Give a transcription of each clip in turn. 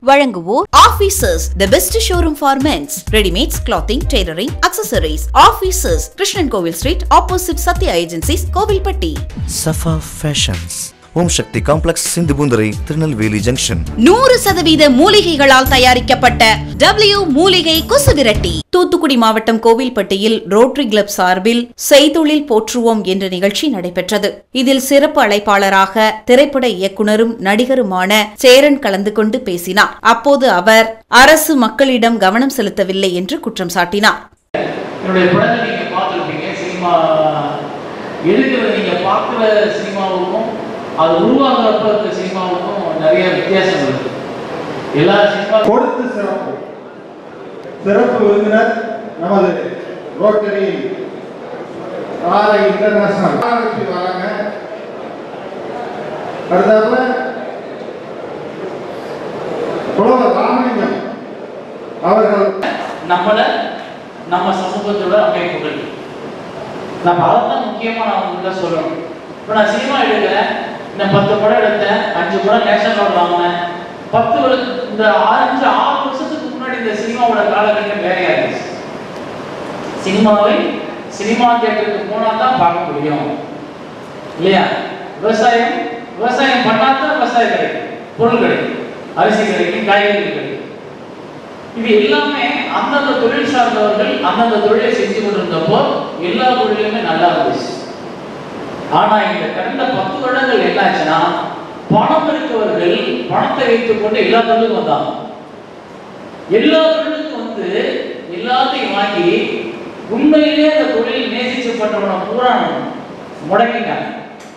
வழங்குவோர் officers the best showroom for men's readymades clothing tailoring accessories officers Krishnan Kovil street opposite Sathya agencies Kovilpatti Safa fashions Om Sakthi complex Sindhupoonthurai Tirunelveli junction நூறு சதவீத மூலிகைகளால் தயாரிக்கப்பட்ட W மூலிகை குசுவிரட்டி தூத்துக்குடி மாவட்டம் கோவில்பட்டியில் ரோட்டரி கிளப் சார்பில் செய்தொழில் போற்றுவோம் என்ற நிகழ்ச்சி நடைபெற்றது இதில் சிறப்பு அழைப்பாளராக திரைப்பட இயக்குனரும் நடிகருமான சேரன் கலந்து கொண்டு பேசினார் அப்போது அவர் அரசு மக்களிடம் கவனம் செலுத்தவில்லை என்று குற்றம் சாட்டினார் என்னுடைய படத்தை நீங்கள் பார்த்துருப்பீங்க சினிமா எழுதுகிற நீங்கள் பார்க்குற சினிமாவுக்கும் அது உருவாகிறப்ப இருக்க சினிமாவுக்கும் நிறைய வித்தியாசம் இருக்கு எல்லா சினிமா கொடுத்து சிறப்பு சிறப்பு விருந்தினர் நமது ரோட்டரி ஆரை இன்டர்நேஷனல் ஆரம்பிச்சு வராங்க அடுத்தாப்புல புலவர் ராமலிங்கம் அவர்கள் நம்மளை நம்ம சமூகத்தோட அமைப்புகள் நம்ம அதைத்தான் முக்கியமாக நான் உங்கள்கிட்ட சொல்லணும் இப்போ நான் சினிமா எடுக்கிறேன் இந்த பத்து படம் எடுத்தேன் அஞ்சு படம் நேஷனல் அவார்டு வாங்கினேன் பத்து வருஷம் இந்த அஞ்சு ஆறு வருஷத்துக்கு முன்னாடி இந்த சினிமாவோட காலகட்டம் வேறையா இருந்துச்சு சினிமாவை சினிமா தியேட்டருக்கு போனா தான் பார்க்க முடியும் இல்லையா விவசாயம் விவசாயம் பண்ணா தான் விவசாயம் கிடைக்கும் பொருள் கிடைக்கும் அரிசி கிடைக்கும் காய்கறிகள் கிடைக்கும் இது எல்லாமே அந்தந்த தொழில் சார்ந்தவர்கள் அந்தந்த தொழிலை செஞ்சு கொண்டிருந்தப்போ எல்லா தொழிலுமே நல்லா இருந்துச்சு ஆனா இந்த கடந்த பத்து வருடங்கள் என்னாச்சுன்னா பணம் இருக்கவர்கள் பணத்தை வைத்துக் கொண்டு எல்லா தொழிலுக்கும் வந்தாங்க எல்லா தொழிலுக்கும் வந்து எல்லாத்தையும் வாங்கி உண்மையிலே அந்த தொழில் நேசிக்கப்பட்டவனை பூரா முடக்கிட்டாங்க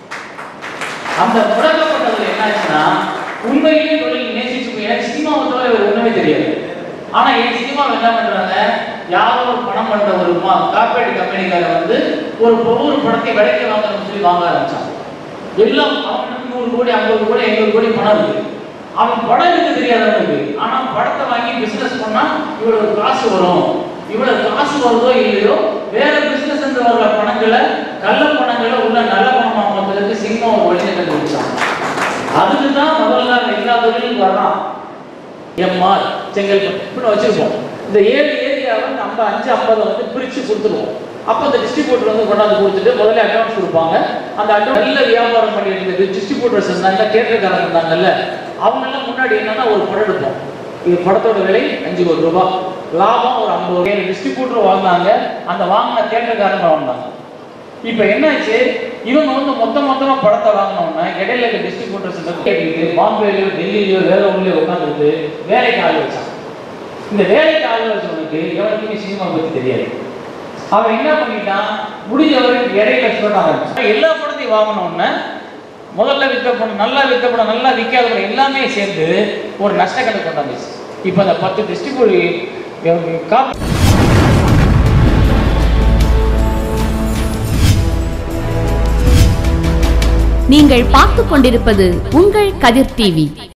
அந்த முடக்கப்பட்டதுல என்னாச்சுன்னா உண்மையிலே தொழில் நேசிச்சு எனக்கு சினிமாவை தவிர வேற ஒண்ணுமே தெரியாது ஆனா என் சினிமாவை என்ன பண்றாங்க யாரோ ஒரு பணம் பண்ற ஒரு மா- காப்பீடு கம்பெனிக்காரர் வந்து ஒரு ஒவ்வொரு படத்தை விலைக்கு வாங்கணும்னு சொல்லி வாங்க ஆரம்பிச்சான் எல்லாம் அவனுக்கு நூறு கோடி ஐம்பது கோடி ஐம்பது கோடி பணம் இருக்கு அவன் படம் எடுக்க தெரியாது அவனுக்கு ஆனா படத்தை வாங்கி பிசினஸ் பண்ணா இவ்வளவு காசு வரும் இவ்வளவு காசு வருதோ இல்லையோ வேற பிசினஸ் இருந்து வர்ற பணங்களை கள்ள பணங்களை உள்ள நல்ல பணமா மாத்துறதுக்கு சினிமா ஒரு வழியை கண்டுபிடிச்சாங்க அதுக்கு தான் முதல்ல எல்லா தொழிலும் வர்றான் எம்ஆர் செங்கல்பட்டு இப்படி வச்சிருப்போம் இந்த ஏழு ஏரியாவை நம்ம அஞ்சு ஐம்பதை வந்து பிரிச்சு கொடுத்துருவோம் அப்போ அந்த டிஸ்ட்ரிபியூட்டர் வந்து கொண்டாந்து கொடுத்துட்டு முதல்ல அக்கௌண்ட்ஸ் கொடுப்பாங்க அந்த அக்கௌண்ட் நல்ல வியாபாரம் பண்ணிட்டு இருந்தது டிஸ்ட்ரிபியூட்டர்ஸ் இருந்தாங்க தேட்டருக்காரங்க இருந்தாங்கல்ல அவங்க எல்லாம் முன்னாடி என்னன்னா ஒரு படம் எடுப்போம் இது படத்தோட விலை அஞ்சு கோடி ரூபாய் லாபம் ஒரு ஐம்பது ரூபாய் டிஸ்ட்ரிபியூட்டர் வாங்கினாங்க அந்த வாங்கின தேட்டருக்காரங்க வாங்கினாங்க இப்போ என்னாச்சு இவங்க வந்து மொத்த மொத்தமா படத்தை வாங்கினோம்னா இடையில இருக்க டிஸ்ட்ரிபியூட்டர்ஸ் கேட்டுக்கிட்டு பாம்பேலயோ டெல்லியிலயோ வேற ஊர்லயோ உட்காந்துட்டு வேலைக்கு ஆள் வச்சான் இந்த வேலைக்கு ஆள் வச்சவனுக்கு எவனுக்குமே சினிமா பத்தி தெரியாது அவன் என்ன பண்ணிட்டான் முடிஞ்ச வரைக்கும் இடையில சொல்ல ஆரம்பிச்சான் எல்லா படத்தையும் வாங்கினோம்னா முதல்ல விற்க படம் நல்லா விற்க படம் நல்லா விற்காத படம் எல்லாமே சேர்ந்து ஒரு நஷ்டக்கணக்கு கொண்டாந்துச்சு இப்போ அந்த பத்து டிஸ்ட்ரிபியூட்டர் காப்பி நீங்கள் பார்த்துக் கொண்டிருப்பது உங்கள் கதிர் டிவி